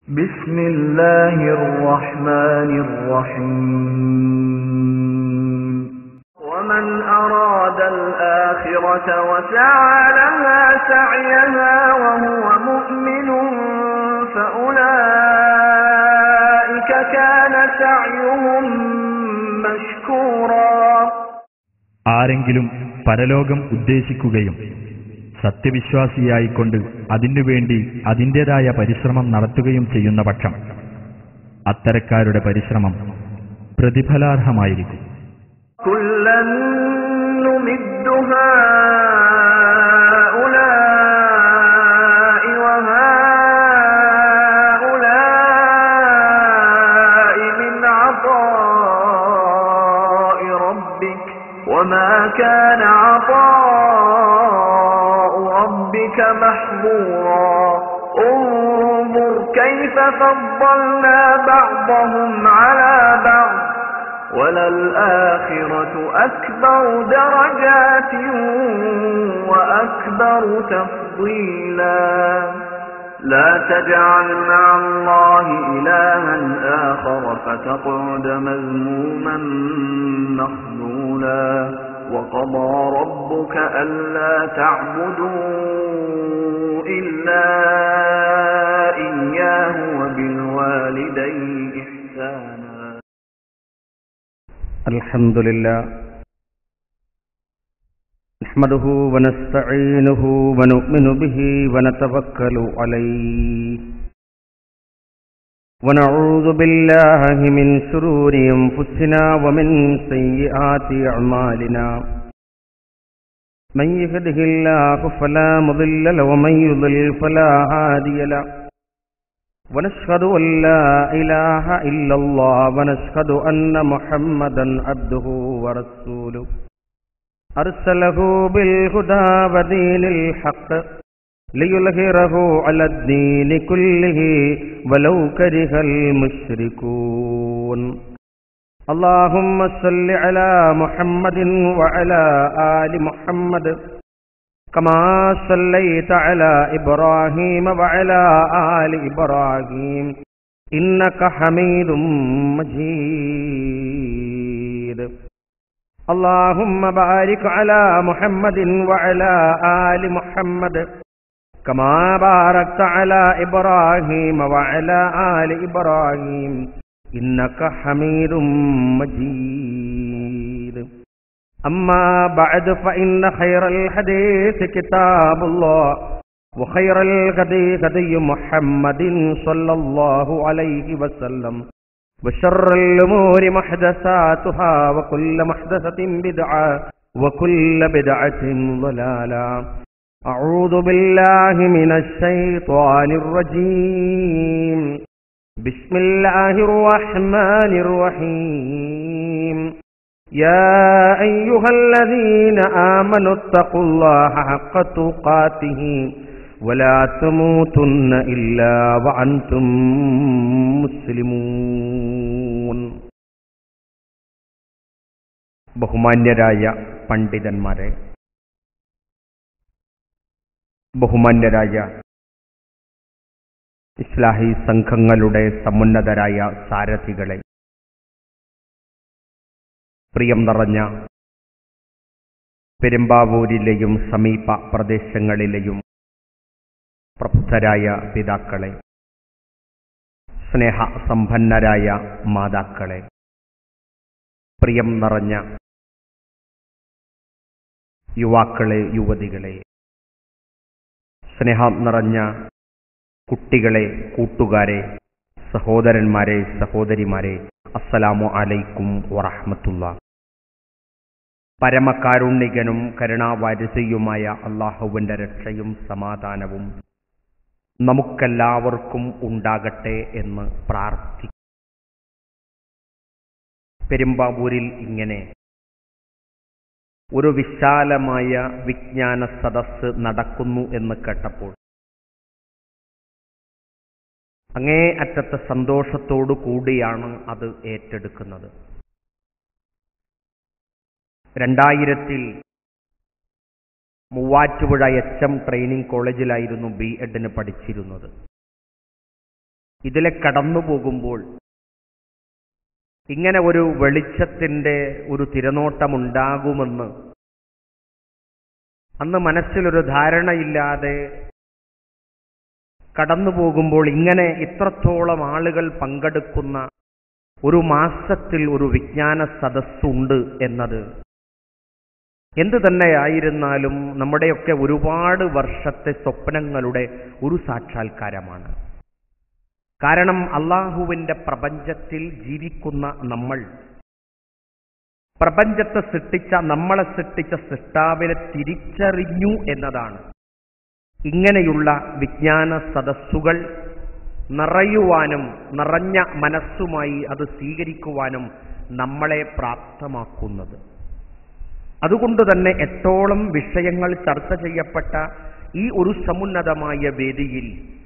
بسم الله الرحمن الرحيم ومن أراد الآخرة وسعى لها سعيها وهو مؤمن فأولئك كان سعيهم مشكورا ആരെങ്കിലും പരലോകം ഉദ്ദേശിക്കുകയും സത്യവിശ്വാസിയായിക്കൊണ്ട് അതിനുവേണ്ടി അതിൻ്റെതായ പരിശ്രമം നടത്തുകയും ചെയ്യുന്ന പക്ഷം അത്തരക്കാരുടെ പരിശ്രമം പ്രതിഫലാർഹമായിരിക്കും كلا نمد هؤلاء وهؤلاء من عطاء ربك وما كان عطاء ربك محظورا انظر كيف فضلنا بعضهم على بعض وللآخرة أكبر درجات وأكبر تفضيلا لا تجعل مع الله إلها آخر فتقعد مذموما مخذولا وقضى ربك ألا تعبدوا إلا إياه وبالوالدين إحسانا الحمد لله نحمده ونستعينه ونؤمن به ونتوكل عليه ونعوذ بالله من شرور أنفسنا ومن سيئات أعمالنا من يهده الله فلا مضل له ومن يضلل فلا هادي له ونشهد أن لا إله إلا الله ونشهد أن محمدا عبده ورسوله أرسله بالهدى ودين الحق ليظهره على الدين كله ولو كره المشركون اللهم صل على محمد وعلى آل محمد كما صليت على إبراهيم وعلى آل إبراهيم إنك حميد مجيد اللهم بارك على محمد وعلى آل محمد كما باركت على إبراهيم وعلى آل إبراهيم إنك حميد مجيد أما بعد فإن خير الحديث كتاب الله وخير الهدي هدي محمد صلى الله عليه وسلم وشر الأمور محدثاتها وكل محدثة بدعة وكل بدعة ضلالة أعوذ بالله من الشيطان الرجيم بسم الله الرحمن الرحيم يا أيها الذين آمنوا اتقوا الله حق تقاته ولا تموتن إلا وأنتم مسلمون ബഹുമാന്യരായ പണ്ഡിതന്മാരെ ബഹുമാന്യരായ ഇസ്ലാഹി സംഘങ്ങളുടെ സമുന്നതരായ സാരഥികളെ പ്രിയം നിറഞ്ഞ പെരുമ്പാവൂരിലെയും സമീപ പ്രദേശങ്ങളിലെയും പ്രബുദ്ധരായ പിതാക്കളെ സ്നേഹസമ്പന്നരായ മാതാക്കളെ പ്രിയം നിറഞ്ഞ യുവാക്കളെ യുവതികളെ സ്നേഹം നിറഞ്ഞ കുട്ടികളെ കൂട്ടുകാരെ സഹോദരന്മാരെ സഹോദരിമാരെ അസ്സലാമു അലൈക്കും വറഹമത്തുള്ള പരമകാരുണികനും കരുണാവാരിസയുമായ അള്ളാഹുവിന്റെ രക്ഷയും സമാധാനവും നമുക്കെല്ലാവർക്കും ഉണ്ടാകട്ടെ എന്ന് പ്രാർത്ഥിക്കും പെരുമ്പാവൂരിൽ ഇങ്ങനെ ഒരു വിശാലമായ വിജ്ഞാന സദസ്സ് നടക്കുന്നു എന്ന് കേട്ടപ്പോൾ അങ്ങേ അറ്റത്തെ സന്തോഷത്തോടു കൂടിയാണ് അത് ഏറ്റെടുക്കുന്നത് രണ്ടായിരത്തിൽ മൂവാറ്റുപുഴ എച്ച് എം ട്രെയിനിങ് കോളേജിലായിരുന്നു ബി എഡിന് പഠിച്ചിരുന്നത് ഇതിലെ കടന്നു പോകുമ്പോൾ ഇങ്ങനെ ഒരു വെളിച്ചത്തിൻ്റെ ഒരു തിരനോട്ടമുണ്ടാകുമെന്ന് അന്ന് മനസ്സിലൊരു ധാരണയില്ലാതെ കടന്നു പോകുമ്പോൾ ഇങ്ങനെ ഇത്രത്തോളം ആളുകൾ പങ്കെടുക്കുന്ന ഒരു മാസത്തിൽ ഒരു വിജ്ഞാന സദസ്സുണ്ട് എന്നത് എന്തു തന്നെയായിരുന്നാലും നമ്മുടെയൊക്കെ ഒരുപാട് വർഷത്തെ സ്വപ്നങ്ങളുടെ ഒരു സാക്ഷാത്കാരമാണ് കാരണം അള്ളാഹുവിൻ്റെ പ്രപഞ്ചത്തിൽ ജീവിക്കുന്ന നമ്മൾ പ്രപഞ്ചത്തെ സൃഷ്ടിച്ച നമ്മളെ സൃഷ്ടിച്ച സൃഷ്ടാവിനെ തിരിച്ചറിഞ്ഞു എന്നതാണ് ഇങ്ങനെയുള്ള വിജ്ഞാന സദസ്സുകൾ നിറയുവാനും നിറഞ്ഞ മനസ്സുമായി അത് സ്വീകരിക്കുവാനും നമ്മളെ പ്രാപ്തമാക്കുന്നത് അതുകൊണ്ട് തന്നെ എട്ടോളം വിഷയങ്ങൾ ചർച്ച ചെയ്യപ്പെട്ട ഈ ഒരു സമുന്നതമായ വേദിയിൽ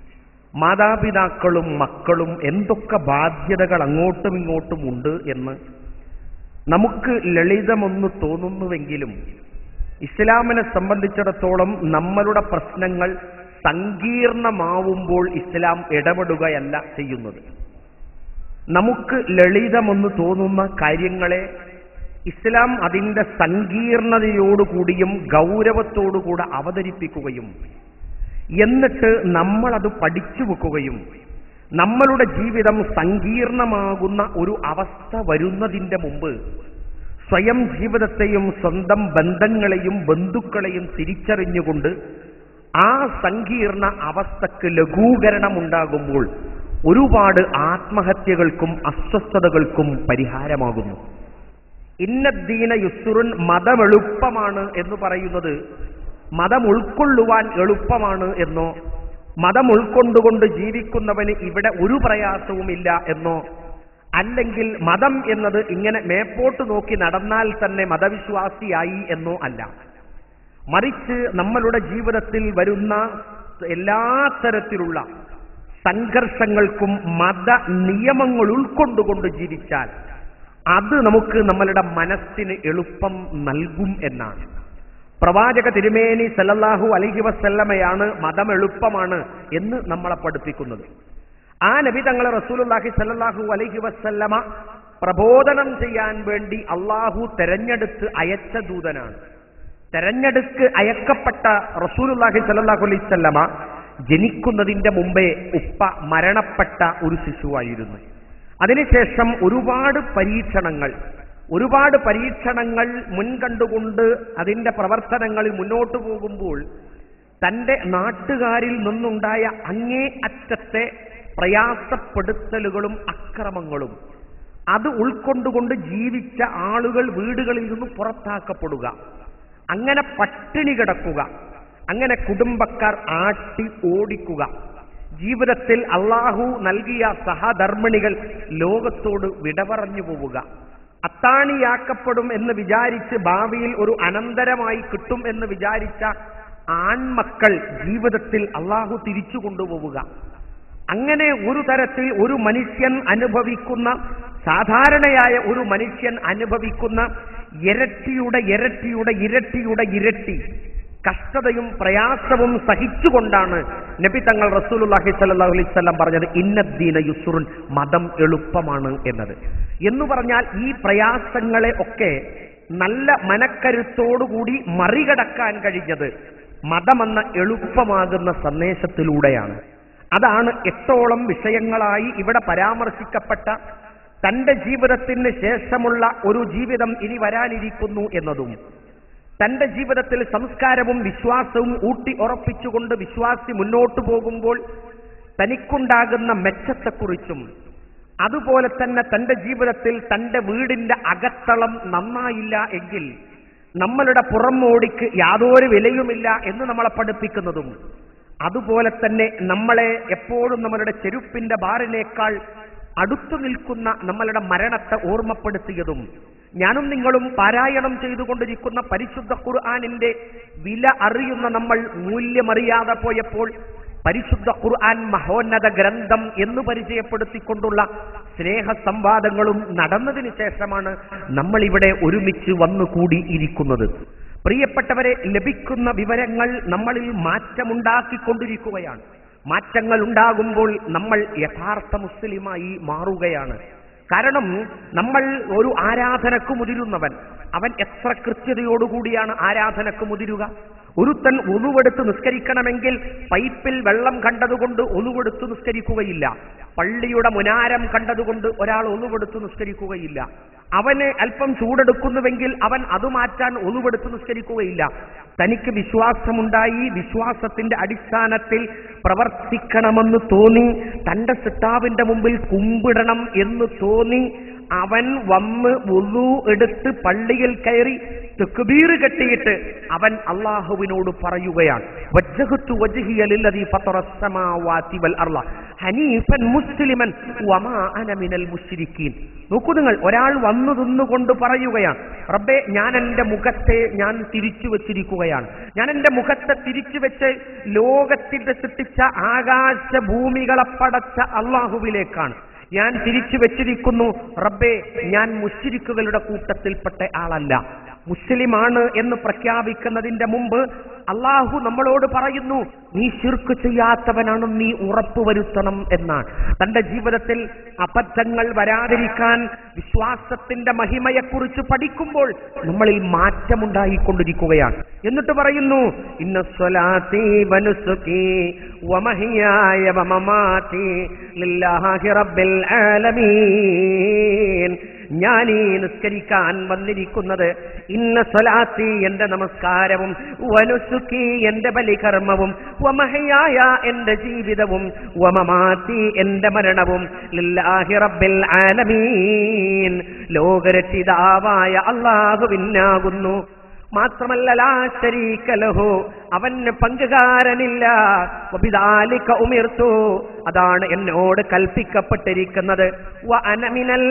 മാതാപിതാക്കളും മക്കളും എന്തൊക്കെ ബാധ്യതകൾ അങ്ങോട്ടും ഇങ്ങോട്ടും ഉണ്ട് എന്ന് നമുക്ക് ലളിതമൊന്ന് തോന്നുന്നുവെങ്കിലും ഇസ്ലാമിനെ സംബന്ധിച്ചിടത്തോളം നമ്മളുടെ പ്രശ്നങ്ങൾ സങ്കീർണമാവുമ്പോൾ ഇസ്ലാം ഇടപെടുകയല്ല ചെയ്യുന്നത് നമുക്ക് ലളിതമെന്ന് തോന്നുന്ന കാര്യങ്ങളെ ഇസ്ലാം അതിൻ്റെ സങ്കീർണതയോടുകൂടിയും ഗൗരവത്തോടുകൂടെ അവതരിപ്പിക്കുകയും എന്നിട്ട് നമ്മളത് പഠിച്ചു വെക്കുകയും നമ്മളുടെ ജീവിതം സങ്കീർണമാകുന്ന ഒരു അവസ്ഥ വരുന്നതിൻ്റെ മുമ്പ് സ്വയം ജീവിതത്തെയും സ്വന്തം ബന്ധങ്ങളെയും ബന്ധുക്കളെയും തിരിച്ചറിഞ്ഞുകൊണ്ട് ആ സങ്കീർണ അവസ്ഥക്ക് ലഘൂകരണമുണ്ടാകുമ്പോൾ ഒരുപാട് ആത്മഹത്യകൾക്കും അസ്വസ്ഥതകൾക്കും പരിഹാരമാകുന്നു ഇന്നദ്ദീന യുസുറുൻ മതം എളുപ്പമാണ് എന്ന് പറയുന്നത് മതം ഉൾക്കൊള്ളുവാൻ എളുപ്പമാണ് എന്നോ മതം ഉൾക്കൊണ്ടുകൊണ്ട് ജീവിക്കുന്നവന് ഇവിടെ ഒരു പ്രയാസവുമില്ല എന്നോ അല്ലെങ്കിൽ മതം എന്നത് ഇങ്ങനെ മേപ്പോട്ട് നോക്കി നടന്നാൽ തന്നെ മതവിശ്വാസിയായി എന്നോ അല്ല മറിച്ച് നമ്മളുടെ ജീവിതത്തിൽ വരുന്ന എല്ലാ തരത്തിലുള്ള സംഘർഷങ്ങൾക്കും മത നിയമങ്ങൾ ഉൾക്കൊണ്ടുകൊണ്ട് ജീവിച്ചാൽ അത് നമുക്ക് നമ്മളുടെ മനസ്സിന് എളുപ്പം നൽകും എന്നാണ് പ്രവാചക തിരുമേനി സല്ലല്ലാഹു അലൈഹി വസല്ലമയാണ് മതം എളുപ്പമാണ് എന്ന് നമ്മളെ പഠിപ്പിക്കുന്നത് ആ നബി തങ്ങളെ റസൂലുള്ളാഹി സല്ലല്ലാഹു അലൈഹി വസല്ലമ പ്രബോധനം ചെയ്യാൻ വേണ്ടി അള്ളാഹു തെരഞ്ഞെടുത്ത് അയച്ച ദൂതനാണ് തെരഞ്ഞെടുക്ക് അയക്കപ്പെട്ട റസൂലുള്ളാഹി സല്ലല്ലാഹു അലൈഹി വസല്ലമ ജനിക്കുന്നതിന്റെ മുമ്പേ ഉപ്പ മരണപ്പെട്ട ഒരു ശിശുവായിരുന്നു അതിനുശേഷം ഒരുപാട് പരീക്ഷണങ്ങൾ ഒരുപാട് പരീക്ഷണങ്ങൾ മുൻകണ്ടുകൊണ്ട് അതിന്റെ പ്രവർത്തനങ്ങളിൽ മുന്നോട്ട് പോകുമ്പോൾ തന്റെ നാട്ടുകാരിൽ നിന്നുണ്ടായ അങ്ങേ അറ്റത്തെ പ്രയാസപ്പെടുത്തലുകളും അക്രമങ്ങളും അത് ഉൾക്കൊണ്ടുകൊണ്ട് ജീവിച്ച ആളുകൾ വീടുകളിൽ നിന്നും പുറത്താക്കപ്പെടുക അങ്ങനെ പട്ടിണി കിടക്കുക അങ്ങനെ കുടുംബക്കാർ ആട്ടി ഓടിക്കുക ജീവിതത്തിൽ അള്ളാഹു നൽകിയ സഹധർമ്മിണികൾ ലോകത്തോട് വിട പറഞ്ഞു പോവുക അത്താണിയാക്കപ്പെടും എന്ന് വിചാരിച്ച് ഭാവിയിൽ ഒരു അനന്തരമായി കിട്ടും എന്ന് വിചാരിച്ച ആൺമക്കൾ ജീവിതത്തിൽ അള്ളാഹു തിരിച്ചു കൊണ്ടുപോവുക അങ്ങനെ ഒരു തരത്തിൽ ഒരു മനുഷ്യൻ അനുഭവിക്കുന്ന സാധാരണയായ ഒരു മനുഷ്യൻ അനുഭവിക്കുന്ന ഇരട്ടിയുടെ ഇരട്ടിയുടെ ഇരട്ടിയുടെ ഇരട്ടി കഷ്ടതയും പ്രയാസവും സഹിച്ചുകൊണ്ടാണ് നബി തങ്ങൾ റസൂലുള്ളാഹി സ്വല്ലല്ലാഹു അലൈഹി വസല്ലം പറഞ്ഞത് ഇന്നദ്ദീന യുസുറുൻ മതം എളുപ്പമാണ് എന്നത് എന്ന് പറഞ്ഞാൽ ഈ പ്രയാസങ്ങളെ ഒക്കെ നല്ല മനക്കരുത്തോടുകൂടി മറികടക്കാൻ കഴിഞ്ഞത് മതമെന്ന എളുപ്പമാകുന്ന സന്ദേശത്തിലൂടെയാണ് അതാണ് എട്ടോളം വിഷയങ്ങളായി ഇവിടെ പരാമർശിക്കപ്പെട്ട തന്റെ ജീവിതത്തിന് ശേഷമുള്ള ഒരു ജീവിതം ഇനി വരാനിരിക്കുന്നു എന്നതും തന്റെ ജീവിതത്തിൽ സംസ്കാരവും വിശ്വാസവും ഊട്ടി ഉറപ്പിച്ചുകൊണ്ട് വിശ്വാസി മുന്നോട്ടു പോകുമ്പോൾ തനിക്കുണ്ടാകുന്ന മെച്ചത്തെക്കുറിച്ചും അതുപോലെ തന്നെ തന്റെ ജീവിതത്തിൽ തന്റെ വീടിന്റെ അകത്തളം നന്നായില്ല എങ്കിൽ നമ്മളുടെ പുറമോടിക്ക് യാതൊരു വിലയുമില്ല എന്ന് നമ്മളെ പഠിപ്പിക്കുന്നതും അതുപോലെ തന്നെ നമ്മളെ എപ്പോഴും നമ്മളുടെ ചെരുപ്പിന്റെ ബാറിനേക്കാൾ അടുത്തു നിൽക്കുന്ന നമ്മളുടെ മരണത്തെ ഓർമ്മപ്പെടുത്തിയതും ഞാനും നിങ്ങളും പാരായണം ചെയ്തുകൊണ്ടിരിക്കുന്ന പരിശുദ്ധ ഖുർആാനിന്റെ വില അറിയുന്ന നമ്മൾ മൂല്യമറിയാതെ പോയപ്പോൾ പരിശുദ്ധ ഖുർആൻ മഹോന്നത ഗ്രന്ഥം എന്ന് പരിചയപ്പെടുത്തിക്കൊണ്ടുള്ള സ്നേഹ സംവാദങ്ങളും നടന്നതിന് ശേഷമാണ് നമ്മൾ ഇവിടെ ഒരുമിച്ച് വന്നുകൂടി ഇരിക്കുന്നത് പ്രിയപ്പെട്ടവരെ ലഭിക്കുന്ന വിവരങ്ങൾ നമ്മളിൽ മാറ്റമുണ്ടാക്കിക്കൊണ്ടിരിക്കുകയാണ് മാറ്റങ്ങൾ ഉണ്ടാകുമ്പോൾ നമ്മൾ യഥാർത്ഥ മുസ്ലിമായി മാറുകയാണ് കാരണം നമ്മൾ ഒരു ആരാധനക്ക് മുതിരുന്നവൻ അവൻ എത്ര കൃത്യതയോടുകൂടിയാണ് ആരാധനക്ക് മുതിരുക ഒരുത്തൻ ഒന്നുവെടുത്ത് നിസ്കരിക്കണമെങ്കിൽ പൈപ്പിൽ വെള്ളം കണ്ടതുകൊണ്ട് ഒന്നുവെടുത്ത് നിസ്കരിക്കുകയില്ല പള്ളിയുടെ മുനാരം കണ്ടതുകൊണ്ട് ഒരാൾ ഒന്നുവെടുത്ത് നിസ്കരിക്കുകയില്ല അവന് അല്പം ചൂടെടുക്കുന്നുവെങ്കിൽ അവൻ അത് മാറ്റാൻ ഒന്നുവെടുത്ത് നിസ്കരിക്കുകയില്ല തനിക്ക് വിശ്വാസമുണ്ടായി വിശ്വാസത്തിന്റെ അടിസ്ഥാനത്തിൽ പ്രവർത്തിക്കണമെന്ന് തോന്നി തന്റെ സിട്ടാവിന്റെ മുമ്പിൽ കുമ്പിടണം എന്ന് തോന്നി അവൻ വന്ന് ഉളു എടുത്ത് പള്ളിയിൽ കയറി തെക്കുബീർ കെട്ടിയിട്ട് അവൻ അള്ളാഹുവിനോട് പറയുകയാണ് വജ്ജഹത്തു വജ്ഹിയ ലില്ലദീ ഫത്തറ അസ്സമാവാതി വൽ അർള ഹനീഫൻ മുസ്ലിമൻ വമാ അന മിനൽ മുശ്രിക്കീൻ നോക്കൂ നിങ്ങൾ ഒരാൾ വന്നു നിന്നുകൊണ്ട് പറയുകയാണ് റബ്ബേ ഞാൻ എന്റെ മുഖത്തെ ഞാൻ തിരിച്ചു വെച്ചിരിക്കുകയാണ് ഞാൻ എന്റെ മുഖത്തെ തിരിച്ചു വെച്ച് ലോകത്തിന്റെ സൃഷ്ടിച്ച ആകാശ ഭൂമികളെ പടച്ച അള്ളാഹുവിലേക്കാണ് ഞാൻ തിരിച്ചു വെച്ചിരിക്കുന്നു റബ്ബേ ഞാൻ മുശ്രിക്കുകളുടെ കൂട്ടത്തിൽപ്പെട്ട ആളല്ല മുസ്ലിമാണ് എന്ന് പ്രഖ്യാപിക്കുന്നതിന്റെ മുമ്പ് അള്ളാഹു നമ്മളോട് പറയുന്നു നീ ശിർക്ക് ചെയ്യാത്തവനാണ് നീ ഉറപ്പുവരുത്തണം എന്നാണ് തന്റെ ജീവിതത്തിൽ അബദ്ധങ്ങൾ വരാതിരിക്കാൻ വിശ്വാസത്തിന്റെ മഹിമയെക്കുറിച്ച് പഠിക്കുമ്പോൾ നമ്മളിൽ മാറ്റമുണ്ടായിക്കൊണ്ടിരിക്കുകയാണ് എന്നിട്ട് പറയുന്നു ഇന്ന സ്വലാത്തി വനുസുക്കി വമഹിയായ വമമാതി ലില്ലാഹി റബ്ബിൽ ആലമീൻ ഞാൻ ഈ നിസ്കരിക്കാൻ വന്നിരിക്കുന്നത് ഇന്ന സ്വലാത്തി എന്റെ നമസ്കാരവും വനുസുക്കി എന്റെ ബലികർമ്മവും വമഹയായ എന്റെ ജീവിതവും വമമാത്തി എന്റെ മരണവും ലില്ലാഹി റബ്ബിൽ ആലമീൻ ലോകരക്ഷിതാവായ അള്ളാഹുവിനാകുന്നു മാത്രമല്ല ലാ ശരീക ലഹു അവന് പങ്കുകാരനില്ല വബിദാലിക ഉമിർത്തു അതാണ് എന്നോട് കൽപ്പിക്കപ്പെട്ടിരിക്കുന്നത് വ അന മിനൽ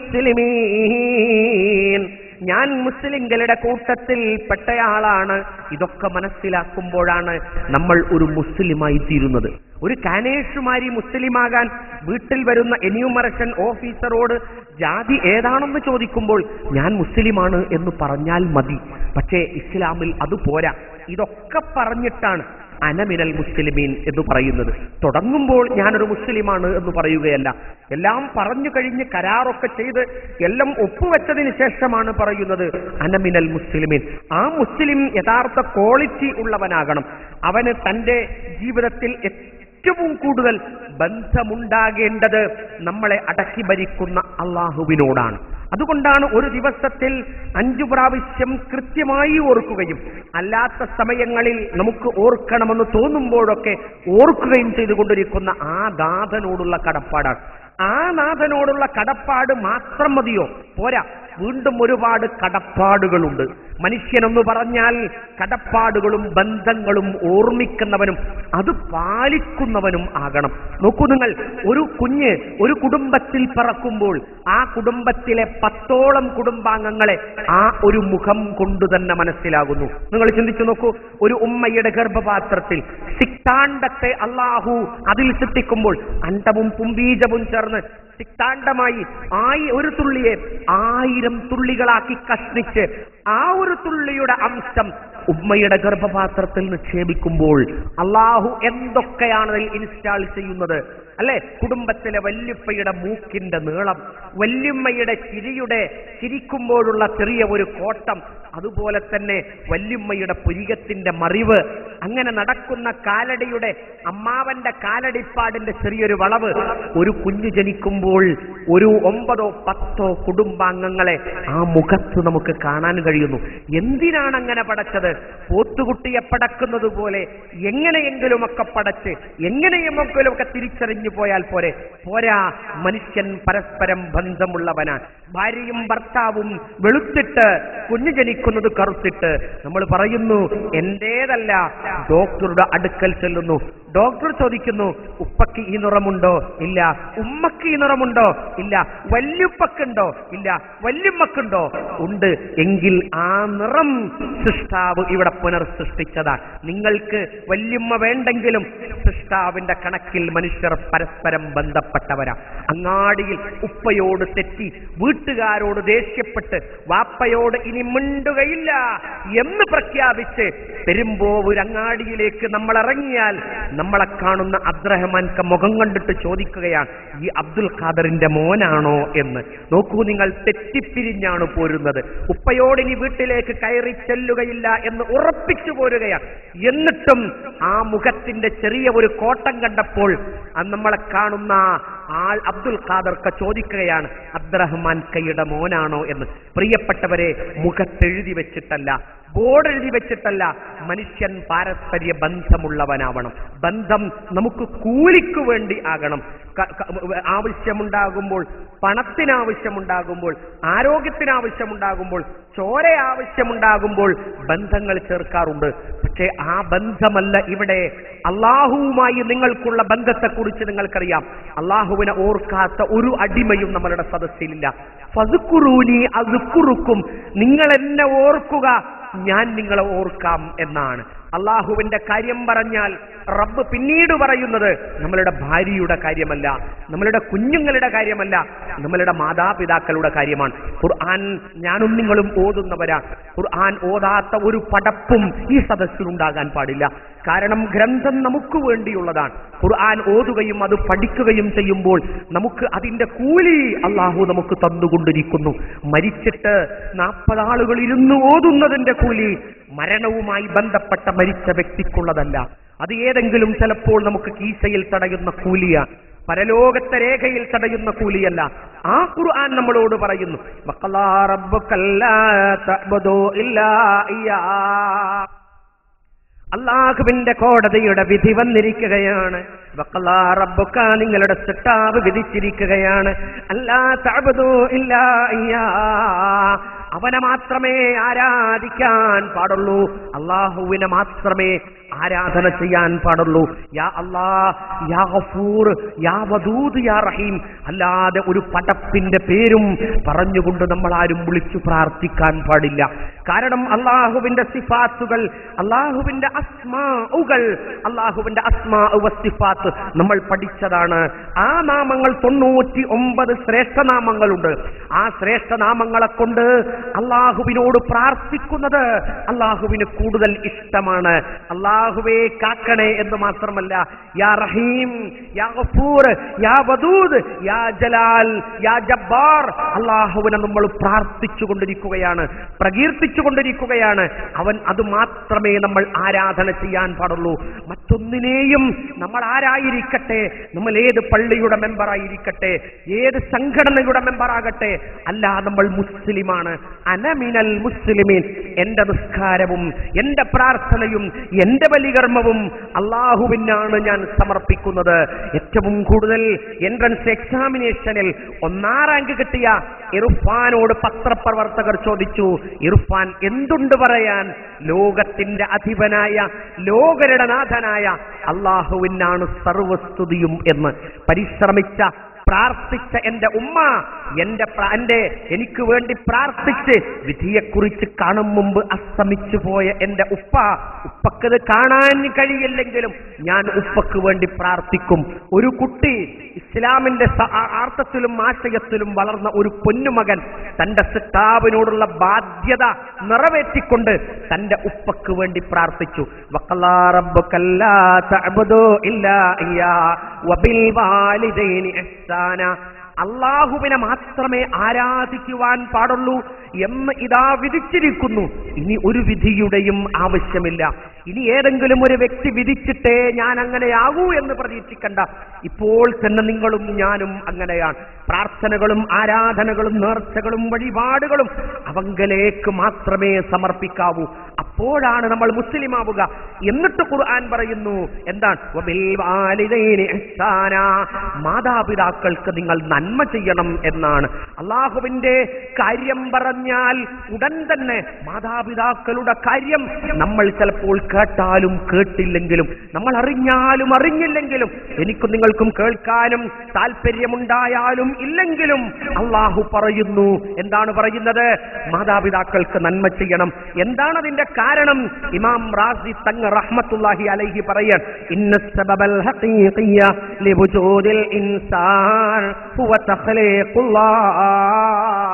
മുസ്ലിമീൻ ഞാൻ മുസ്ലിങ്ങളുടെ കൂട്ടത്തിൽ പെട്ടയാളാണ് ഇതൊക്കെ മനസ്സിലാക്കുമ്പോഴാണ് നമ്മൾ ഒരു മുസ്ലിമായി തീരുന്നത് ഒരു കാനേഷുമാരി മുസ്ലിമാകാൻ വീട്ടിൽ വരുന്ന എന്യൂമറേഷൻ ഓഫീസറോട് ജാതി ഏതാണെന്ന് ചോദിക്കുമ്പോൾ ഞാൻ മുസ്ലിമാണ് എന്ന് പറഞ്ഞാൽ മതി പക്ഷേ ഇസ്ലാമിൽ അത് പോരാ ഇതൊക്കെ പറഞ്ഞിട്ടാണ് അനമിനൽ മുസ്ലിമീൻ എന്ന് പറയുന്നത് തുടങ്ങുമ്പോൾ ഞാനൊരു മുസ്ലിമാണ് എന്ന് പറയുകയല്ല എല്ലാം പറഞ്ഞു കഴിഞ്ഞ് കരാറൊക്കെ ചെയ്ത് എല്ലാം ഒപ്പുവെച്ചതിന് ശേഷമാണ് പറയുന്നത് അനമിനൽ മുസ്ലിമീൻ ആ മുസ്ലിം യഥാർത്ഥ ക്വാളിറ്റി ഉള്ളവനാകണം അവന് തന്റെ ജീവിതത്തിൽ ഏറ്റവും കൂടുതൽ ബന്ധമുണ്ടാകേണ്ടത് നമ്മളെ അടക്കി ഭരിക്കുന്ന അള്ളാഹുവിനോടാണ് അതുകൊണ്ടാണ് ഒരു ദിവസത്തിൽ അഞ്ചു പ്രാവശ്യം കൃത്യമായി ഓർക്കുകയും അല്ലാത്ത സമയങ്ങളിൽ നമുക്ക് ഓർക്കണമെന്ന് തോന്നുമ്പോഴൊക്കെ ഓർക്കുകയും ചെയ്തുകൊണ്ടിരിക്കുന്ന ആ നാഥനോടുള്ള കടപ്പാടാണ് ആ നാഥനോടുള്ള കടപ്പാട് മാത്രം മതിയോ പോരാ വീണ്ടും ഒരുപാട് കടപ്പാടുകളുണ്ട് മനുഷ്യനെന്ന് പറഞ്ഞാൽ കടപ്പാടുകളും ബന്ധങ്ങളും ഓർമ്മിക്കുന്നവനും അത് പാലിക്കുന്നവനും ആകണം നോക്കൂ നിങ്ങൾ ഒരു കുഞ്ഞ് ഒരു കുടുംബത്തിൽ പിറക്കുമ്പോൾ ആ കുടുംബത്തിലെ പത്തോളം കുടുംബാംഗങ്ങളെ ആ ഒരു മുഖം കൊണ്ട് തന്നെ മനസ്സിലാകുന്നു നിങ്ങൾ ചിന്തിച്ചു നോക്കൂ ഒരു ഉമ്മയുടെ ഗർഭപാത്രത്തിൽ സിക്താണ്ടത്തെ അള്ളാഹു അതിൽ സൃഷ്ടിക്കുമ്പോൾ അണ്ടവും പുംബീജവും ചേർന്ന് സിക്താണ്ടമായി ആയി ഒരു തുള്ളിയെ ആയിരം തുള്ളികളാക്കി കഷ്ണിച്ച് ആ ഒരു തുള്ളിയുടെ അംശം ഉമ്മയുടെ ഗർഭപാത്രത്തിൽ നിക്ഷേപിക്കുമ്പോൾ അള്ളാഹു എന്തൊക്കെയാണ് അതിൽ ഇൻസ്റ്റാൾ ചെയ്യുന്നത് അല്ലെ കുടുംബത്തിലെ വല്യുപ്പയുടെ മൂക്കിന്റെ നീളം വല്യുമ്മയുടെ ചിരിയുടെ ചിരിക്കുമ്പോഴുള്ള ചെറിയ ഒരു കോട്ടം അതുപോലെ തന്നെ വല്യുമ്മയുടെ പുരികത്തിന്റെ മറിവ് അങ്ങനെ നടക്കുന്ന കാലടിയുടെ അമ്മാവന്റെ കാലടിപ്പാടിന്റെ ചെറിയൊരു വളവ് ഒരു കുഞ്ഞു ജനിക്കുമ്പോൾ ഒരു ഒമ്പതോ പത്തോ കുടുംബാംഗങ്ങളെ ആ മുഖത്ത് നമുക്ക് കാണാൻ കഴിയുന്നു എന്തിനാണ് അങ്ങനെ പടച്ചത് പോത്തുകുട്ടിയെ പടക്കുന്നത് പോലെ എങ്ങനെയെങ്കിലുമൊക്കെ പടച്ച് എങ്ങനെയെങ്കിലുമൊക്കെ തിരിച്ചറിഞ്ഞു പോയാൽ പോരെ പോരാ മനുഷ്യൻ പരസ്പരം ബന്ധമുള്ളവനാണ് ഭാര്യയും ഭർത്താവും വെളുത്തിട്ട് കുഞ്ഞു ജനിക്കുന്നത് കറുത്തിട്ട് നമ്മൾ പറയുന്നു എന്റേതല്ല ഡോക്ടറുടെ അടുക്കൽ ചെല്ലുന്നു ഡോക്ടർ ചോദിക്കുന്നു ഉപ്പക്ക് ഈ നിറമുണ്ടോ ഇല്ല ഉമ്മക്ക് ഈ നിറമുണ്ടോ ഇല്ല വല്യുപ്പക്കുണ്ടോ ഇല്ല വല്യുമ്മക്കുണ്ടോ ഉണ്ട് എങ്കിൽ ആ നിറം സൃഷ്ടാവ് ഇവിടെ പുനർസൃഷ്ടിച്ചതാണ് നിങ്ങൾക്ക് വല്യുമ്മ വേണ്ടെങ്കിലും സൃഷ്ടാവിന്റെ കണക്കിൽ മനുഷ്യർ പരസ്പരം ബന്ധപ്പെട്ടവരാ അങ്ങാടിയിൽ ഉപ്പയോട് തെറ്റി വീട്ടുകാരോട് ദേഷ്യപ്പെട്ട് വാപ്പയോട് ഇനി മിണ്ടുകയില്ല എന്ന് പ്രഖ്യാപിച്ച് പെരുമ്പോവൂർ അങ്ങാടിയിലേക്ക് നമ്മൾ ഇറങ്ങിയാൽ നമ്മളെ കാണുന്ന അബ്ദുറഹ്മാൻക്ക് മുഖം കണ്ടിട്ട് ചോദിക്കുകയാണ് ഈ അബ്ദുൽ ഖാദറിന്റെ മോനാണോ എന്ന് നോക്കൂ നിങ്ങൾ തെറ്റിപ്പിരിഞ്ഞാണ് പോരുന്നത് ഉപ്പയോട് ഇനി വീട്ടിലേക്ക് കയറി ചെല്ലുകയില്ല എന്ന് ഉറപ്പിച്ചു പോരുകയാണ് എന്നിട്ടും ആ മുഖത്തിന്റെ ചെറിയ ഒരു കോട്ടം കണ്ടപ്പോൾ അന്ന് നമ്മളെ കാണുന്ന ആൾ അബ്ദുൽ ഖാദർക്ക് ചോദിക്കുകയാണ് അബ്ദുറഹ്മാൻ കൈയുടെ മോനാണോ എന്ന് പ്രിയപ്പെട്ടവരെ മുഖത്തെഴുതി വെച്ചിട്ടല്ല ബോർഡ് എഴുതി വെച്ചിട്ടല്ല മനുഷ്യൻ പാരസ്പര്യ ബന്ധമുള്ളവനാവണം ബന്ധം നമുക്ക് കൂലിക്കു വേണ്ടി ആകണം ക- ക- ആവശ്യമുണ്ടാകുമ്പോൾ പണത്തിന് ആവശ്യമുണ്ടാകുമ്പോൾ ആരോഗ്യത്തിന് ആവശ്യമുണ്ടാകുമ്പോൾ ചോര ആവശ്യമുണ്ടാകുമ്പോൾ ബന്ധങ്ങൾ ചേർക്കാറുണ്ട് പക്ഷേ ആ ബന്ധമല്ല ഇവിടെ അള്ളാഹുവുമായി നിങ്ങൾക്കുള്ള ബന്ധത്തെക്കുറിച്ച് നിങ്ങൾക്കറിയാം അള്ളാഹുവിനെ ഓർക്കാത്ത ഒരു അടിമയും നമ്മളുടെ സദസ്സിലില്ല ഫസുക്കുറൂനി അതുക്കുറുക്കും നിങ്ങൾ എന്നെ ഓർക്കുക ഞാൻ നിങ്ങളെ ഓർക്കാം എന്നാണ് അള്ളാഹുവിന്റെ കാര്യം പറഞ്ഞാൽ റബ്ബ് പിന്നീട് പറയുന്നത് നമ്മളുടെ ഭാര്യയുടെ കാര്യമല്ല നമ്മളുടെ കുഞ്ഞുങ്ങളുടെ കാര്യമല്ല നമ്മളുടെ മാതാപിതാക്കളുടെ കാര്യമാണ് ഖുർആൻ ഞാനും നിങ്ങളും ഓതുന്നവരാ ഖുർആൻ ഓതാത്ത ഒരു പടപ്പും ഈ സദസ്സിലുണ്ടാകാൻ പാടില്ല കാരണം ഗ്രന്ഥം നമുക്ക് വേണ്ടിയുള്ളതാണ് ഖുർആൻ ഓതുകയും അത് പഠിക്കുകയും ചെയ്യുമ്പോൾ നമുക്ക് അതിന്റെ കൂലി അള്ളാഹു നമുക്ക് തന്നുകൊണ്ടിരിക്കുന്നു മരിച്ചിട്ട് നാൽപ്പത് ആളുകൾ ഇരുന്ന് ഓതുന്നതിന്റെ കൂലി മരണവുമായി ബന്ധപ്പെട്ട മരിച്ച വ്യക്തിക്കുള്ളതല്ല അത് ഏതെങ്കിലും ചിലപ്പോൾ നമുക്ക് കീശയിൽ തടയുന്ന കൂലിയാണ് പരലോകത്തെ രേഖയിൽ തടയുന്ന കൂലിയല്ല ആ ഖുർആൻ നമ്മളോട് പറയുന്നു മക്കളാ റബ്ബുക്കല്ലാ തഅ്ബുദൂ ഇല്ലാ ഇയ്യാ അള്ളാഹുവിന്റെ കോടതിയുടെ വിധി വന്നിരിക്കുകയാണ് വഖലാ റബ്ബുക നിങ്ങളുടെ സിട്ടാവ് വിധിച്ചിരിക്കുകയാണ് അല്ലാ തഅബുദൂ ഇല്ലാ ഇയ്യാ അവനെ മാത്രമേ ആരാധിക്കാൻ പാടുള്ളൂ അള്ളാഹുവിനെ മാത്രമേ ആരാധന ചെയ്യാൻ പാടുള്ളൂ യാ അല്ലാ യാ ഗഫൂർ യാ വദൂദ് യാ റഹീം അല്ലാതെ ഒരു പടപ്പിന്റെ പേരും പറഞ്ഞുകൊണ്ട് നമ്മൾ ആരും വിളിച്ചു പ്രാർത്ഥിക്കാൻ പാടില്ല കാരണം അള്ളാഹുവിന്റെ സിഫാത്തുകൾ അള്ളാഹുവിന്റെ അസ്മാഉകൾ അള്ളാഹുവിന്റെ അസ്മാ സിഫാത്ത് നമ്മൾ പഠിച്ചതാണ് ആ നാമങ്ങൾ തൊണ്ണൂറ്റി ഒമ്പത് ശ്രേഷ്ഠനാമങ്ങളുണ്ട് ആ ശ്രേഷ്ഠനാമങ്ങളെ കൊണ്ട് അള്ളാഹുവിനോട് പ്രാർത്ഥിക്കുന്നത് അള്ളാഹുവിന് കൂടുതൽ ഇഷ്ടമാണ് അള്ളാഹുവേ കാക്കണേ എന്ന് മാത്രമല്ല യാ റഹീം യാ ഗഫൂർ യാ വദൂദ് യാ ജലാൽ യാ ജബ്ബാർ അള്ളാഹുവിനെ നമ്മൾ പ്രാർത്ഥിച്ചു കൊണ്ടിരിക്കുകയാണ് പ്രകീർത്തിച്ചു കൊണ്ടിരിക്കുകയാണ് അവൻ അത് മാത്രമേ നമ്മൾ ആരാധന ചെയ്യാൻ പാടുള്ളൂ മറ്റൊന്നിനെയും നമ്മൾ ആരായിരിക്കട്ടെ നമ്മൾ ഏത് പള്ളിയുടെ മെമ്പറായിരിക്കട്ടെ ഏത് സംഘടനയുടെ മെമ്പറാകട്ടെ അല്ല നമ്മൾ മുസ്ലിമാണ് അനമിനൽ മുസ്ലിമീൻ എന്റെ നിസ്കാരവും എന്റെ പ്രാർത്ഥനയും എന്റെ ബലികർമ്മവും അള്ളാഹുവിനാണ് ഞാൻ സമർപ്പിക്കുന്നത് ഏറ്റവും കൂടുതൽ എൻട്രൻസ് എക്സാമിനേഷനിൽ ഒന്നാം റാങ്ക് കിട്ടിയ ഇർഫാനോട് പത്രപ്രവർത്തകർ ചോദിച്ചു ഇർഫാൻ എന്തുണ്ട് പറയാൻ ലോകത്തിന്റെ അധിപനായ ലോകരുടെ നാഥനായ അള്ളാഹുവിനാണ് സർവസ്തുതിയും എന്ന് പരിശ്രമിച്ച പ്രാർത്ഥിച്ച എന്റെ ഉമ്മ എന്റെ പ്ര- എന്റെ എനിക്ക് വേണ്ടി പ്രാർത്ഥിച്ച് വിധിയെക്കുറിച്ച് കാണും മുമ്പ് അസ്തമിച്ചു പോയ എന്റെ ഉപ്പ ഉപ്പക്കത് കാണാൻ കഴിയില്ലെങ്കിലും ഞാൻ ഉപ്പക്ക് വേണ്ടി പ്രാർത്ഥിക്കും ഒരു കുട്ടി ഇസ്ലാമിന്റെ സ- ആ- ആർത്ഥത്തിലും ആശയത്തിലും വളർന്ന ഒരു പൊന്നുമകൻ തന്റെ സിട്ടാവിനോടുള്ള ബാധ്യത നിറവേറ്റിക്കൊണ്ട് തന്റെ ഉപ്പക്ക് വേണ്ടി പ്രാർത്ഥിച്ചു വഖലാ റബ്ബുക്കല്ലാ തഅബുദൂ ഇല്ലാ ഇയ്യാ വബിൽ വാലിദൈനി ഇഹ്സാന അള്ളാഹുവിനെ മാത്രമേ ആരാധിക്കുവാൻ പാടുള്ളൂ എന്ന് ഇതാ വിധിച്ചിരിക്കുന്നു ഇനി ഒരു വിധിയുടെയും ആവശ്യമില്ല ഇനി ഏതെങ്കിലും ഒരു വ്യക്തി വിധിച്ചിട്ടേ ഞാൻ അങ്ങനെയാകൂ എന്ന് പ്രതീക്ഷിക്കണ്ട ഇപ്പോൾ തന്നെ നിങ്ങളും ഞാനും അങ്ങനെയാണ് പ്രാർത്ഥനകളും ആരാധനകളും നേർച്ചകളും വഴിപാടുകളും അവങ്കലേക്ക് മാത്രമേ സമർപ്പിക്കാവൂ അപ്പോഴാണ് നമ്മൾ മുസ്ലിം ആവുക എന്നിട്ട് ഖുർആൻ പറയുന്നു എന്താണ് വബിൽ വാലിദൈനി ഇഹ്സാന. മാതാപിതാക്കൾക്ക് നിങ്ങൾ നന്മ ചെയ്യണം എന്നാണ് അള്ളാഹുവിന്റെ കാര്യം പറഞ്ഞാൽ ഉടൻ തന്നെ മാതാപിതാക്കളുടെ കാര്യം നമ്മൾ ചിലപ്പോൾ കേട്ടാലും കേട്ടില്ലെങ്കിലും നമ്മൾ അറിഞ്ഞാലും അറിഞ്ഞില്ലെങ്കിലും എനിക്കും നിങ്ങൾക്കും കേൾക്കാനും താല്പര്യമുണ്ടായാലും ഇല്ലെങ്കിലും അള്ളാഹു പറയുന്നു എന്താണ് പറയുന്നത് മാതാപിതാക്കൾക്ക് നന്മ ചെയ്യണം എന്താണ് അതിന്റെ കാരണം ഇമാം റാസി തങ് റഹ്മത്തുള്ളാഹി അലൈഹി പറയാൻ ഇന്ന സബബൽ ഹഖീഖിയ ലിവുജൂദിൽ ഇൻസാൻ ഹുവ തഖ്ലീഖുല്ലാഹ്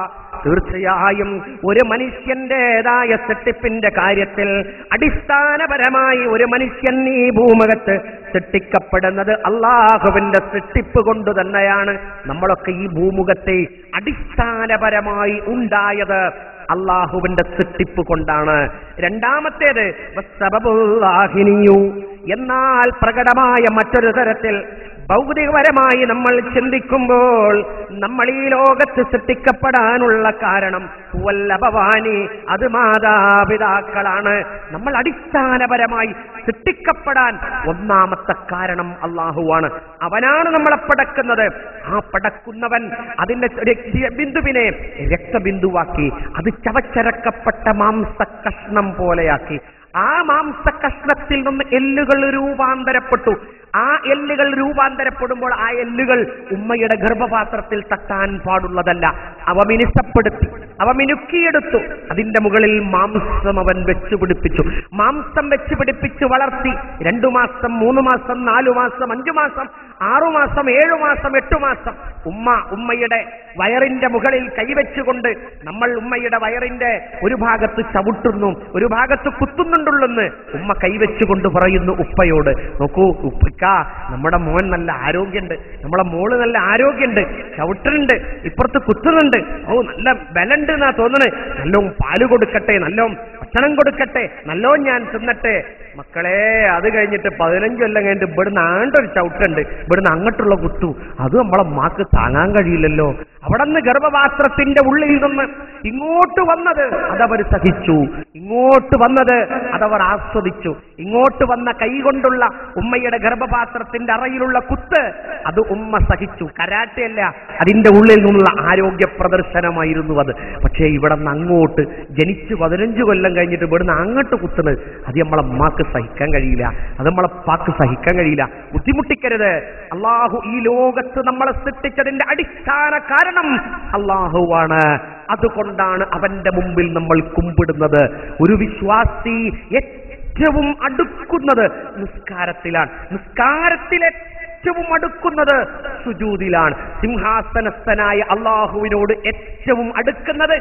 തീർച്ചയായും ഒരു മനുഷ്യന്റേതായ സൃഷ്ടിപ്പിന്റെ കാര്യത്തിൽ അടിസ്ഥാനപരമായി ഒരു മനുഷ്യൻ ഈ ഭൂമുഖത്ത് സൃഷ്ടിക്കപ്പെടുന്നത് അള്ളാഹുവിന്റെ സൃഷ്ടിപ്പ് കൊണ്ട് തന്നെയാണ് നമ്മളൊക്കെ ഈ ഭൂമുഖത്തെ അടിസ്ഥാനപരമായി ഉണ്ടായത് അള്ളാഹുവിന്റെ സൃഷ്ടിപ്പ് കൊണ്ടാണ് രണ്ടാമത്തേത് വസ്സബബുല്ലാഹിനിയു. എന്നാൽ പ്രകടമായ മറ്റൊരു തരത്തിൽ ഭൗതികപരമായി നമ്മൾ ചിന്തിക്കുമ്പോൾ നമ്മൾ ഈ ലോകത്ത് സൃഷ്ടിക്കപ്പെടാനുള്ള കാരണം വല്ലഭവാനി അത് മാതാപിതാക്കളാണ് നമ്മൾ അടിസ്ഥാനപരമായി സൃഷ്ടിക്കപ്പെടാൻ ഒന്നാമത്തെ കാരണം അള്ളാഹുവാണ് അവനാണ് നമ്മളെ പടക്കുന്നത് ആ പടക്കുന്നവൻ അതിന്റെ രക്ത- ബിന്ദുവിനെ രക്തബിന്ദുവാക്കി അത് ചവച്ചരക്കപ്പെട്ട മാംസ കഷ്ണം പോലെയാക്കി ആ മാംസ കഷ്ണത്തിൽ നിന്ന് എല്ലുകൾ രൂപാന്തരപ്പെട്ടു ആ എല്ലുകൾ രൂപാന്തരപ്പെടുമ്പോൾ ആ എല്ലുകൾ ഉമ്മയുടെ ഗർഭപാത്രത്തിൽ തട്ടാൻ പാടുള്ളതല്ല അവ മിനുസപ്പെടുത്തി അവ മിനുക്കിയെടുത്തു അതിന്റെ മുകളിൽ മാംസം അവൻ വെച്ചു പിടിപ്പിച്ചു മാംസം വെച്ച് പിടിപ്പിച്ച് വളർത്തി രണ്ടു മാസം മൂന്ന് മാസം നാലു മാസം അഞ്ചു മാസം ആറു മാസം ഏഴു മാസം എട്ടു മാസം ഉമ്മ ഉമ്മയുടെ വയറിന്റെ മുകളിൽ കൈവച്ചുകൊണ്ട് നമ്മൾ ഉമ്മയുടെ വയറിന്റെ ഒരു ഭാഗത്ത് ചവിട്ടുന്നു ഒരു ഭാഗത്ത് കുത്തുന്നുണ്ടുള്ളെന്ന് ഉമ്മ കൈവച്ചുകൊണ്ട് പറയുന്നു ഉപ്പയോട് നോക്കൂ ഉപ്പിക്ക നമ്മുടെ മോൻ നല്ല ആരോഗ്യമുണ്ട് നമ്മളെ മോള് നല്ല ആരോഗ്യമുണ്ട് ചവിട്ടുന്നുണ്ട് ഇപ്പുറത്ത് കുത്തുന്നുണ്ട് ഓ നല്ല ബലുണ്ട് എന്നാ തോന്നണേ നല്ലോ പാല് കൊടുക്കട്ടെ നല്ലോ ഭക്ഷണം കൊടുക്കട്ടെ നല്ലോ ഞാൻ തിന്നട്ടെ മക്കളെ അത് കഴിഞ്ഞിട്ട് പതിനഞ്ച് കൊല്ലം കഴിഞ്ഞിട്ട് ഇവിടുന്ന് ആണ്ടൊരു ചവിട്ടുണ്ട് ഇവിടുന്ന് അങ്ങോട്ടുള്ള കുത്തു അത് നമ്മളെ മാക്ക് താങ്ങാൻ കഴിയില്ലല്ലോ അവിടെ നിന്ന് ഗർഭപാത്രത്തിന്റെ ഉള്ളിൽ നിന്ന് ഇങ്ങോട്ട് വന്നത് അതവർ സഹിച്ചു ഇങ്ങോട്ട് വന്നത് അതവർ ആസ്വദിച്ചു ഇങ്ങോട്ട് വന്ന കൈകൊണ്ടുള്ള ഉമ്മയുടെ ഗർഭപാത്രത്തിന്റെ അറയിലുള്ള കുത്ത് അത് ഉമ്മ സഹിച്ചു കരാട്ടയല്ല അതിന്റെ ഉള്ളിൽ നിന്നുള്ള ആരോഗ്യ പ്രദർശനമായിരുന്നു അത് പക്ഷേ ഇവിടെ നിന്ന് അങ്ങോട്ട് ജനിച്ച് പതിനഞ്ച് കൊല്ലം കഴിഞ്ഞിട്ട് ഇവിടുന്ന് അങ്ങോട്ട് കുത്തുന്നത് അത് നമ്മളെ അമ്മക്ക് സഹിക്കാൻ കഴിയില്ല അത് നമ്മളെ പാക്ക് സഹിക്കാൻ കഴിയില്ല ബുദ്ധിമുട്ടിക്കരുത് അള്ളാഹു ഈ ലോകത്ത് നമ്മളെ സൃഷ്ടിച്ചതിന്റെ അടിസ്ഥാന കാരണം അള്ളാഹുവാണ് അതുകൊണ്ടാണ് അവന്റെ മുമ്പിൽ നമ്മൾ കുമ്പിടുന്നത് ഒരു വിശ്വാസി ഏറ്റവും അടുക്കുന്നത് നിസ്കാരത്തിലാണ് നിസ്കാരത്തിൽ ഏറ്റവും അടുക്കുന്നത് സുജൂതിലാണ് സിംഹാസനസ്ഥനായ അള്ളാഹുവിനോട് ഏറ്റവും അടുക്കുന്നത്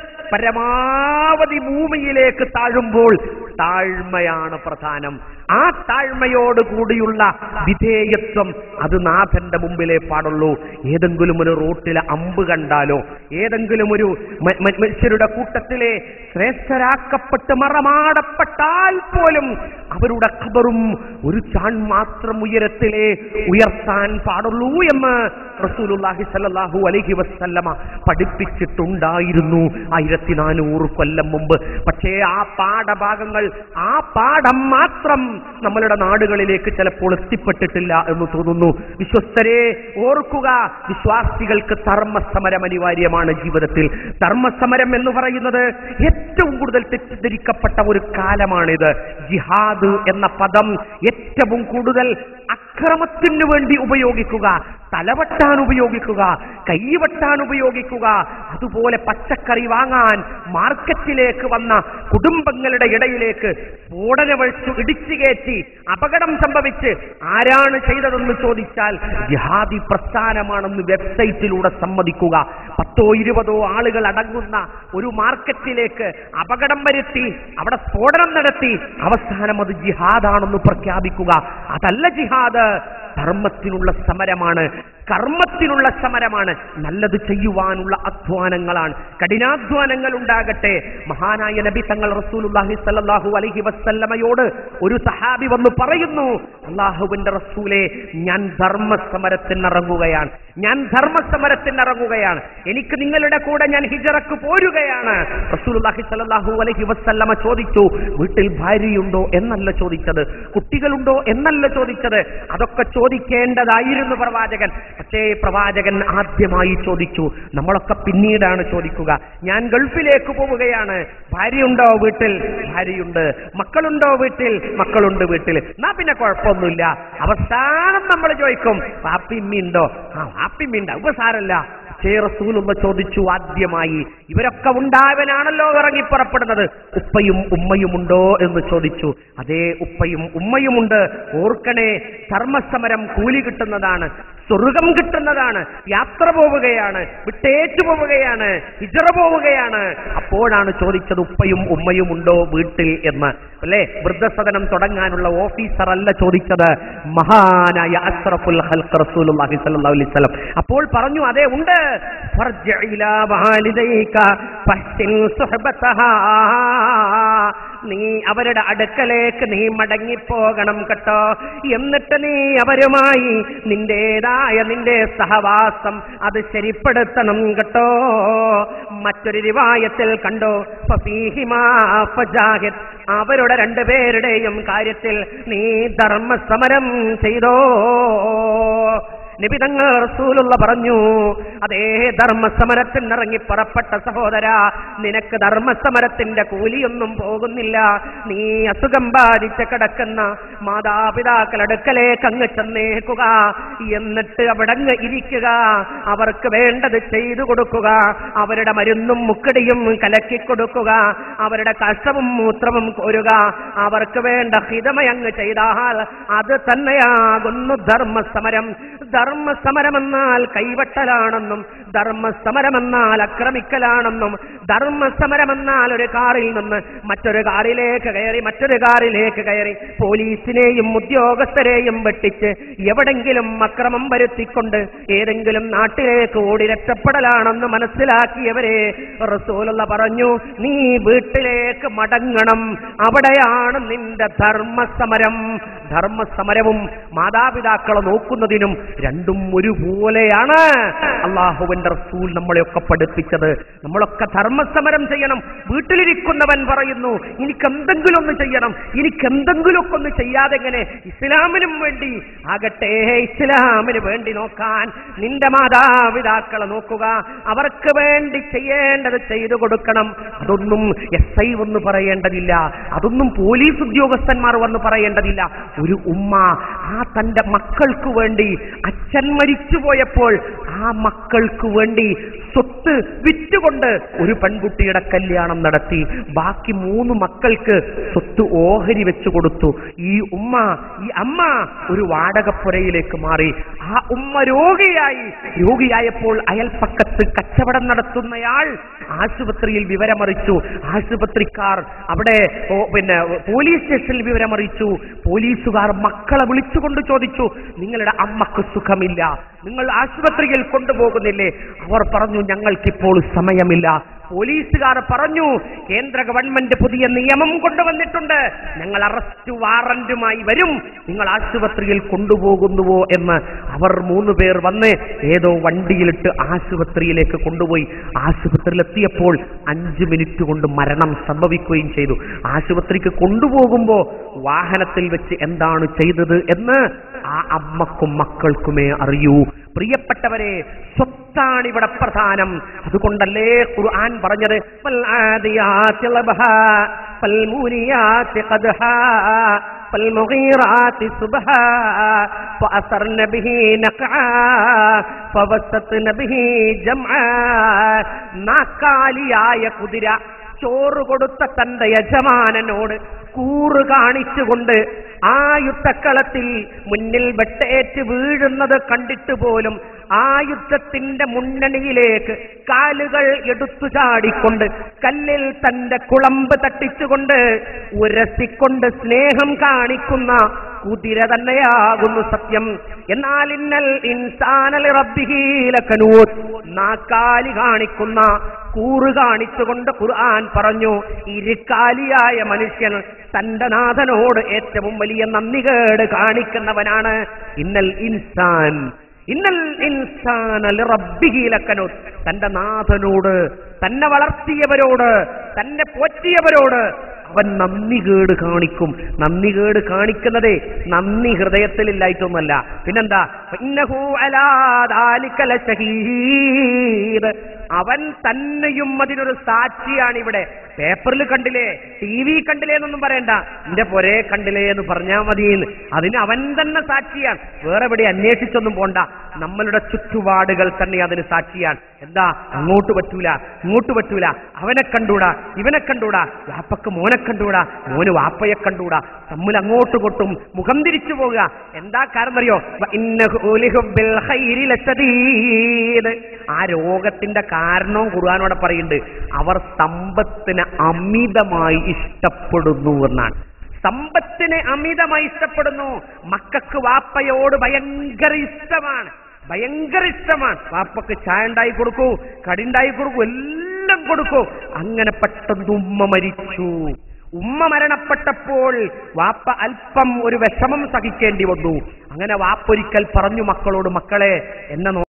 പരമാവധി ഭൂമിയിലേക്ക് താഴുമ്പോൾ താഴ്മയാണ് പ്രധാനം ആ താഴ്മയോട് കൂടിയുള്ള വിധേയത്വം അത് നാഥന്റെ മുമ്പിലേ പാടുള്ളൂ ഏതെങ്കിലും ഒരു റോട്ടിലെ അമ്പ് കണ്ടാലോ ഏതെങ്കിലും ഒരു മ- മ- മനുഷ്യരുടെ കൂട്ടത്തിലെ ശ്രേഷ്ഠരാക്കപ്പെട്ട് മറമാടപ്പെട്ടാൽ പോലും അവരുടെ ഖബറും ഒരു ചാൺ മാത്രം ഉയരത്തിലെ ഉയർത്താൻ പാടുള്ളൂ എന്ന് റസൂലുള്ളാഹി സല്ലല്ലാഹു അലൈഹി വസല്ലമ പഠിപ്പിച്ചിട്ടുണ്ടായിരുന്നു ആയിരത്തി നാനൂറ് കൊല്ലം മുമ്പ് പക്ഷേ ആ പാഠഭാഗങ്ങൾ ആ പാഠം മാത്രം നമ്മളുടെ നാടുകളിലേക്ക് ചിലപ്പോൾ എത്തിപ്പെട്ടിട്ടില്ല എന്ന് തോന്നുന്നു വിശ്വസ്തരെ ഓർക്കുക വിശ്വാസികൾക്ക് ധർമ്മസമരം അനിവാര്യമാണ് ജീവിതത്തിൽ ധർമ്മസമരം എന്ന് പറയുന്നത് ഏറ്റവും കൂടുതൽ തെറ്റിദ്ധരിക്കപ്പെട്ട ഒരു കാലമാണിത് ജിഹാദ് എന്ന പദം ഏറ്റവും കൂടുതൽ അക്രമത്തിനു വേണ്ടി ഉപയോഗിക്കുക തലവെട്ടാൻ ഉപയോഗിക്കുക കൈവെട്ടാൻ ഉപയോഗിക്കുക അതുപോലെ പച്ചക്കറി വാങ്ങാൻ മാർക്കറ്റിലേക്ക് വന്ന കുടുംബങ്ങളുടെ ഇടയിലേക്ക് സ്ഫോടന വഴിച്ചു ഇടിച്ചു കയറ്റി അപകടം സംഭവിച്ച് ആരാണ് ചെയ്തതെന്ന് ചോദിച്ചാൽ ജിഹാദി പ്രസ്ഥാനമാണെന്ന് വെബ്സൈറ്റിലൂടെ സമ്മതിക്കുക പത്തോ ഇരുപതോ ആളുകൾ അടങ്ങുന്ന ഒരു മാർക്കറ്റിലേക്ക് അപകടം വരുത്തി അവിടെ സ്ഫോടനം നടത്തി അവസാനം അത് ജിഹാദാണെന്ന് പ്രഖ്യാപിക്കുക അതല്ല ജിഹാദ് ധർമ്മത്തിനുള്ള സമരമാണ് കർമ്മത്തിനുള്ള സമരമാണ് നല്ലത് ചെയ്യുവാനുള്ള അധ്വാനങ്ങളാണ് കഠിനാധ്വാനങ്ങൾ ഉണ്ടാകട്ടെ മഹാനായ നബി തങ്ങൾ റസൂലുള്ളാഹി സ്വല്ലല്ലാഹു അലൈഹി വസല്ലമയോട് ഒരു സഹാബി വന്ന് പറയുന്നു അള്ളാഹുവിന്റെ റസൂലെ ഞാൻ ധർമ്മസമരത്തിന് ഇറങ്ങുകയാണ് ഞാൻ ധർമ്മസമരത്തിന് ഇറങ്ങുകയാണ് എനിക്ക് നിങ്ങളുടെ കൂടെ ഞാൻ ഹിജറക്ക് പോരുകയാണ് റസൂലുള്ളാഹി സ്വല്ലല്ലാഹു അലൈഹി വസല്ലമ ചോദിച്ചു വീട്ടിൽ ഭാര്യയുണ്ടോ എന്നല്ല ചോദിച്ചത് കുട്ടികളുണ്ടോ എന്നല്ല ചോദിച്ചത് അതൊക്കെ ചോദിക്കേണ്ടതായിരുന്നു പ്രവാചകൻ പക്ഷേ പ്രവാചകൻ ആദ്യമായി ചോദിച്ചു നമ്മളൊക്കെ പിന്നീടാണ് ചോദിക്കുക ഞാൻ ഗൾഫിലേക്ക് പോവുകയാണ് ഭാര്യയുണ്ടോ വീട്ടിൽ ഭാര്യയുണ്ട് മക്കളുണ്ടോ വീട്ടിൽ മക്കളുണ്ട് വീട്ടിൽ എന്നാ പിന്നെ കുഴപ്പമൊന്നുമില്ല അവസാനം നമ്മൾ ചോദിക്കും വാപ്പിമ്മിണ്ടോ ആ വാപ്പിമ്മിണ്ട ഉപസാരല്ല പക്ഷേ റസൂലുള്ള ചോദിച്ചു ആദ്യമായി ഇവരൊക്കെ ഉണ്ടായവനാണല്ലോ ഇറങ്ങി പുറപ്പെടുന്നത് ഉപ്പയും ഉമ്മയുമുണ്ടോ എന്ന് ചോദിച്ചു അതേ ഉപ്പയും ഉമ്മയുമുണ്ട് ഓർക്കണേ ധർമ്മസമരം കൂലി കിട്ടുന്നതാണ് സ്വർഗം കിട്ടുന്നതാണ് യാത്ര പോവുകയാണ് വിട്ടേറ്റു പോവുകയാണ് ഹിജറ പോവുകയാണ് അപ്പോഴാണ് ചോദിച്ചത് ഉപ്പയും ഉമ്മയും ഉണ്ടോ വീട്ടിൽ എന്ന് അല്ലേ വൃദ്ധസദനം തുടങ്ങാനുള്ള ഓഫീസർ അല്ല ചോദിച്ചത് മഹാനായ അഷ്റഫുൽ ഖൽഖ് റസൂലുള്ളാഹി സ്വല്ലല്ലാഹു അലൈഹി വസല്ലം അപ്പോൾ പറഞ്ഞു അതെ ഉണ്ട് ഫർജ് ഇലാ വാലിദൈക ഫഹ്സിൻ സുഹബതഹാ നീ അവരുടെ അടുക്കലേക്ക് നീ മടങ്ങിപ്പോകണം കേട്ടോ എന്നിട്ട് നീ അവരുമായി നിന്റേതായ നിന്റെ സഹവാസം അത് ശരിപ്പെടുത്തണം കേട്ടോ മറ്റൊരു റിവായത്തിൽ കണ്ടോ ഫഫീഹിമാ ഫജാഹിദ് അവരുടെ രണ്ടുപേരുടെയും കാര്യത്തിൽ നീ ധർമ്മസമരം ചെയ്തോ നിബിതങ്ങൾ റസൂലുള്ള പറഞ്ഞു അതേ ധർമ്മസമരത്തിനിറങ്ങി പുറപ്പെട്ട സഹോദര നിനക്ക് ധർമ്മസമരത്തിന്റെ കൂലിയൊന്നും പോകുന്നില്ല നീ അസുഖം ബാധിച്ച് കിടക്കുന്ന മാതാപിതാക്കൾ അടുക്കലേക്ക് അങ്ങ് ചെന്നേക്കുക എന്നിട്ട് അവിടെ അങ്ങ് ഇരിക്കുക അവർക്ക് വേണ്ടത് ചെയ്തു കൊടുക്കുക അവരുടെ മരുന്നും മുക്കടിയും കലക്കി കൊടുക്കുക അവരുടെ കഷ്ടവും മൂത്രവും കോരുക അവർക്ക് വേണ്ട ഹിതമയങ്ങ് ചെയ്താൽ അത് തന്നെയാകുന്നു ധർമ്മസമരം ധർമ്മസമരമെന്നാൽ കൈവട്ടലാണെന്നും ധർമ്മസമരമെന്നാൽ ആക്രമിക്കലാണെന്നും ധർമ്മസമരമെന്നാൽ ഒരു കാറിൽ നിന്ന് മറ്റൊരു കാറിലേക്ക് കയറി മറ്റൊരു കാറിലേക്ക് കയറി പോലീസിനെയും ഉദ്യോഗസ്ഥരെയും വെട്ടിച്ച് എവിടെങ്കിലും അക്രമം വരുത്തിക്കൊണ്ട് ഏതെങ്കിലും നാട്ടിലേക്ക് ഓടി രക്ഷപ്പെടലാണെന്ന് മനസ്സിലാക്കിയവരെ റസൂലുള്ള പറഞ്ഞു നീ വീട്ടിലേക്ക് മടങ്ങണം അവിടെയാണ് നിന്റെ ധർമ്മസമരം ധർമ്മസമരവും മാതാപിതാക്കളെ നോക്കുന്നതിനും രണ്ടും ഒരുപോലെയാണ് അള്ളാഹുവിന്റെ റസൂൽ നമ്മളെയൊക്കെ പഠിപ്പിച്ചത് നമ്മളൊക്കെ ധർമ്മസമരം ചെയ്യണം വീട്ടിലിരിക്കുന്നവൻ പറയുന്നു എനിക്ക് എന്തെങ്കിലും ഒന്ന് ചെയ്യണം എനിക്ക് എന്തെങ്കിലുമൊക്കെ ഒന്ന് ചെയ്യാതെ എങ്ങനെ ഇസ്ലാമിനും വേണ്ടി ആകട്ടെ ഇസ്ലാമിന് വേണ്ടി നോക്കാൻ നിന്റെ മാതാപിതാക്കളെ നോക്കുക അവർക്ക് വേണ്ടി ചെയ്യേണ്ടത് ചെയ്തു കൊടുക്കണം അതൊന്നും എസ് ഐ വന്ന് പറയേണ്ടതില്ല അതൊന്നും പോലീസ് ഉദ്യോഗസ്ഥന്മാർ വന്ന് പറയേണ്ടതില്ല ഒരു ഉമ്മ ആ തന്റെ മക്കൾക്ക് വേണ്ടി അച്ഛൻ മരിച്ചു പോയപ്പോൾ ആ മക്കൾക്ക് വേണ്ടി സ്വത്ത് വിറ്റുകൊണ്ട് ഒരു പെൺകുട്ടിയുടെ കല്യാണം നടത്തി ബാക്കി മൂന്ന് മക്കൾക്ക് സ്വത്ത് ഓഹരി വെച്ചു കൊടുത്തു ഈ ഉമ്മ ഈ അമ്മ ഒരു വാടകപ്പുരയിലേക്ക് മാറി ആ ഉമ്മ രോഗിയായി രോഗിയായപ്പോൾ അയൽപ്പക്കത്ത് കച്ചവടം നടത്തുന്നയാൾ ആശുപത്രിയിൽ വിവരമറിച്ചു ആശുപത്രിക്കാർ അവിടെ ഓ, പിന്നെ പോലീസ് സ്റ്റേഷനിൽ വിവരമറിയിച്ചു പോലീസുകാർ മക്കളെ വിളിച്ചുകൊണ്ട് ചോദിച്ചു നിങ്ങളുടെ അമ്മക്ക് സുഖമില്ല നിങ്ങൾ ആശുപത്രിയിൽ കൊണ്ടുപോകുന്നില്ലേ അവർ പറഞ്ഞു ഞങ്ങൾക്കിപ്പോൾ സമയമില്ല പോലീസുകാർ പറഞ്ഞു കേന്ദ്ര ഗവൺമെന്റ് പുതിയ നിയമം കൊണ്ടുവന്നിട്ടുണ്ട് ഞങ്ങൾ അറസ്റ്റ് വാറന്റുമായി വരും നിങ്ങൾ ആശുപത്രിയിൽ കൊണ്ടുപോകുന്നുവോ എന്ന് അവർ മൂന്ന് പേർ വന്ന് ഏതോ വണ്ടിയിലിട്ട് ആശുപത്രിയിലേക്ക് കൊണ്ടുപോയി ആശുപത്രിയിലെത്തിയപ്പോൾ അഞ്ച് മിനിറ്റ് കൊണ്ട് മരണം സംഭവിക്കുകയും ചെയ്തു ആശുപത്രിക്ക് കൊണ്ടുപോകുമ്പോ വാഹനത്തിൽ വെച്ച് എന്താണ് ചെയ്തത് എന്ന് ആ അമ്മക്കും മക്കൾക്കുമേ അറിയൂ പ്രിയപ്പെട്ടവരെ സ്വത്താണ് ഇവിടെ പ്രധാനം അതുകൊണ്ടല്ലേ ഖുർആൻ പറഞ്ഞത് "ഫൽ ആദിയാതി ളബ്ഹാ, ഫൽ മൂരിയാതി ഖദ്ഹാ, ഫൽ മുഗീറാതി സുബ്ഹാ, ഫഅസർന ബിഹി നഖആ, ഫവസത്ന ബിഹി ജംആ." നാക്കാലിയായ കുതിര ചോറ് കൊടുത്ത തന്റെ യജമാനനോട് കൂറ് കാണിച്ചുകൊണ്ട് ആ യുദ്ധക്കളത്തിൽ മുന്നിൽ വെട്ടേറ്റ് വീഴുന്നത് കണ്ടിട്ട് പോലും ആ യുദ്ധത്തിന്റെ മുന്നണിയിലേക്ക് കാലുകൾ എടുത്തു ചാടിക്കൊണ്ട് കല്ലിൽ തന്റെ കുളമ്പ് തട്ടിച്ചുകൊണ്ട് ഉരസിക്കൊണ്ട് സ്നേഹം കാണിക്കുന്ന കുതിര തന്നെയാകുന്നു സത്യം എന്നാൽ ഇന്നൽ ഇൻസാനൽ റബ്ബിഹീലക്കനൂത്ത് നാക്കാലി കാണിക്കുന്ന കൂറ് കാണിച്ചുകൊണ്ട് ഖുർആൻ പറഞ്ഞു ഇരുക്കാലിയായ മനുഷ്യൻ തന്റെ നാഥനോട് ഏറ്റവും വലിയ നന്ദികേട് കാണിക്കുന്നവനാണ് ഇന്നൽ ഇൻസാൻ ഇന്നൽ ഇൻസാന റബ്ബിഹീലക്കനൂത്ത് തന്റെ നാഥനോട് തന്നെ വളർത്തിയവരോട് തന്നെ പോറ്റിയവരോട് അവൻ നന്ദികേട് കാണിക്കും നന്ദികേട് കാണിക്കുന്നതേ നന്ദി ഹൃദയത്തിലില്ലായിട്ടൊന്നുമല്ല പിന്നെന്താ ഇന്നഹു അലാ ദാലിക ലശഹീദ്. അവൻ തന്നെയും അതിനൊരു സാക്ഷിയാണ് ഇവിടെ പേപ്പറിൽ കണ്ടില്ലേ ടി വി കണ്ടില്ലേ എന്നൊന്നും പറയണ്ട എന്റെ പൊരേ കണ്ടില്ലേ എന്ന് പറഞ്ഞാ മതി അതിന് അവൻ തന്നെ സാക്ഷിയാണ് വേറെ എവിടെ അന്വേഷിച്ചൊന്നും പോണ്ട നമ്മളുടെ ചുറ്റുപാടുകൾ തന്നെ അതിന് സാക്ഷിയാണ് എന്താ അങ്ങോട്ട് പറ്റൂല ഇങ്ങോട്ട് പറ്റൂല അവനെ കണ്ടൂടാ ഇവനെ കണ്ടൂടാ വാപ്പക്ക് മോനെ കണ്ടൂടാ മോന് വാപ്പയെ കണ്ടൂടാ തമ്മിൽ അങ്ങോട്ട് കൊട്ടും മുഖം തിരിച്ചു പോകുക എന്താ കാരണം അറിയോ വ ഇന്നഹു ലിഹുബ്ബിൽ ഖൈരി ലശദീദ്. ആ രോഗത്തിന്റെ കാരണവും ഖുർആാനോടെ പറയുന്നുണ്ട് അവർ സമ്പത്തിനെ അമിതമായി ഇഷ്ടപ്പെടുന്നു എന്നാണ് സമ്പത്തിനെ അമിതമായി ഇഷ്ടപ്പെടുന്നു മക്കൾക്ക് വാപ്പയോട് ഭയങ്കര ഇഷ്ടമാണ് ഭയങ്കര ഇഷ്ടമാണ് വാപ്പക്ക് ചായ ഉണ്ടായി കൊടുക്കൂ കടി ഉണ്ടായി കൊടുക്കൂ എല്ലാം കൊടുക്കൂ അങ്ങനെ പെട്ടെന്ന് ഉമ്മ മരിച്ചു ഉമ്മ മരണപ്പെട്ടപ്പോൾ വാപ്പ അല്പം ഒരു വിഷമം സഹിക്കേണ്ടി വന്നു അങ്ങനെ വാപ്പൊരിക്കൽ പറഞ്ഞു മക്കളോട് മക്കളെ എന്നെ നോ-